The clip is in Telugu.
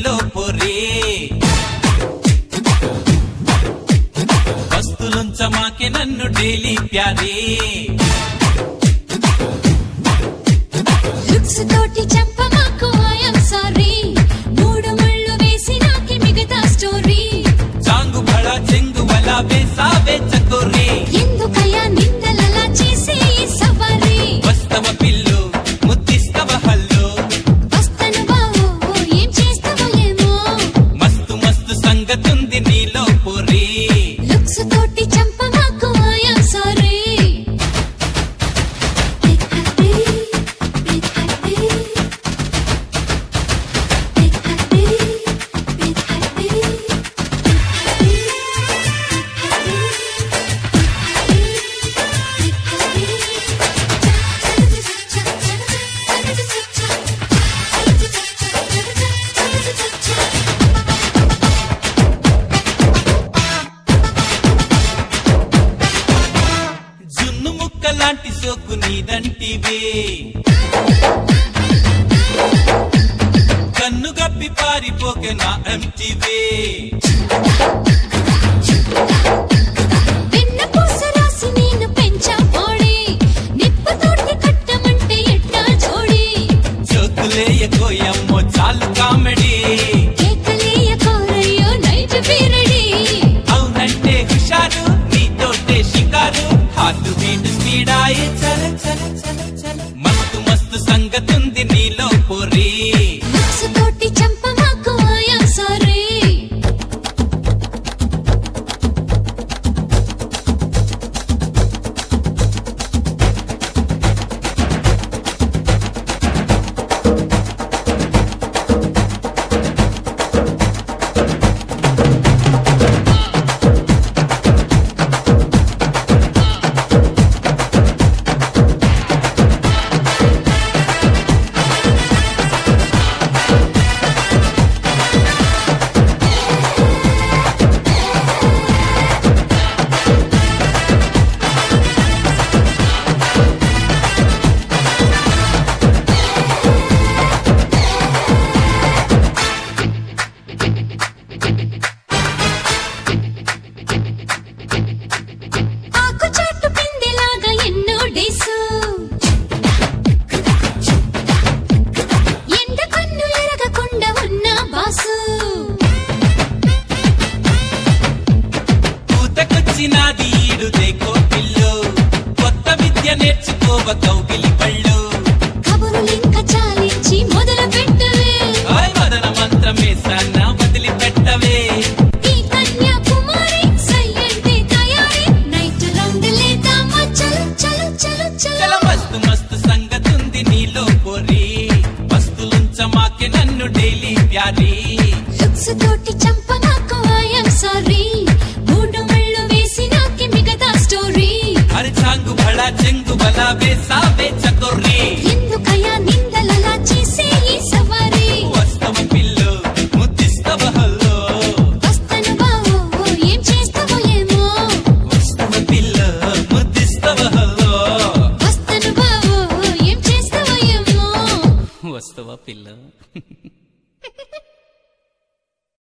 నీలో పొరే వస్తులుంచమాకే నన్ను డైలీ ప్యారే లుక్స్ తోటి చెప్పమాకు ఐఎమ్ సారీ మూడు ముళ్ళు వేసి నాకి మిగతా స్టోరీ చాంగు బళ చెంగు వల వేసావే చకోరే ఎందుకయ్యా నిందలలా చేసి ఈ సవారీ వస్తవ పిల్లు ముద్దిస్తవ హల్లు వస్తను బావో ఏం చేస్తావో ఏమో మస్తు మస్తు సంగతుంది నీలో పొరే లుక్స్ తోటి చంపమాకు ఐఎమ్ సారీ జున్ను ముక్క లాంటి సోకు నీదంటివే కన్ను గప్పి పారిపోకే నా ఎంటివే వెన్న పూస రాసి నేను పెంచా పోడి నిప్పు తోటి కట్టమంటే ఎట్టా జోడి జోకులేయకోయమ్మో చాలు కామెడీ కేకలేయ కోరయ్యో నైట్ పీరడి అవునంటే హుషారు నీతోటే షికారు హార్ట్ బీట్ స్పీడాయే చల చల చల చల మస్తు మస్తు సంగతుంది నీలో పొరే లుక్స్ తోటి చంపమాకు ఐఎమ్ సారీ ఆకు చాటు పిందెలాగా ఎన్నో డేసు ఎండ కన్ను ఎరగకుండా ఉన్న బాసు పూతకొచ్చినాది ఈడు దేకో పిల్లు కొత్త విద్య నేర్చుకోవ కౌగిలి పళ్ళు కబురులింక చాలించి మొదలు పెట్టవే ఆయ్ మదన మంత్రమే సన్న వదిలి పెట్టవే ఈ కన్యాకుమారి సయ్యంటే తయారీ నైట్ రౌండ్ లేదామా చలో చలో చలో చల చలో మస్తు మస్తు సంగతుంది నీలో పొరి వస్తులుంచమాకే నన్ను డైలీ ప్యారీ లుక్స్ తోటి చంపమాకు ఐఎమ్ సారీ మూడు ముళ్ళు వేసి నాకి మిగతా స్టోరీ అరే చాంగు బళ చెంగు బల వేసావే చకొర్రీ ఎందుకయ్యా నిందలలా చేసే ఈ సవారీ వస్తవ పిల్లు ముద్దిస్తవ హల్లో వస్తను బావో ఏం చేస్తావో ఏమో వస్తవ పిల్లు ముద్దిస్తవ హల్లో వస్తను బావో ఏం చేస్తావో ఏమో వస్తవ పిల్ల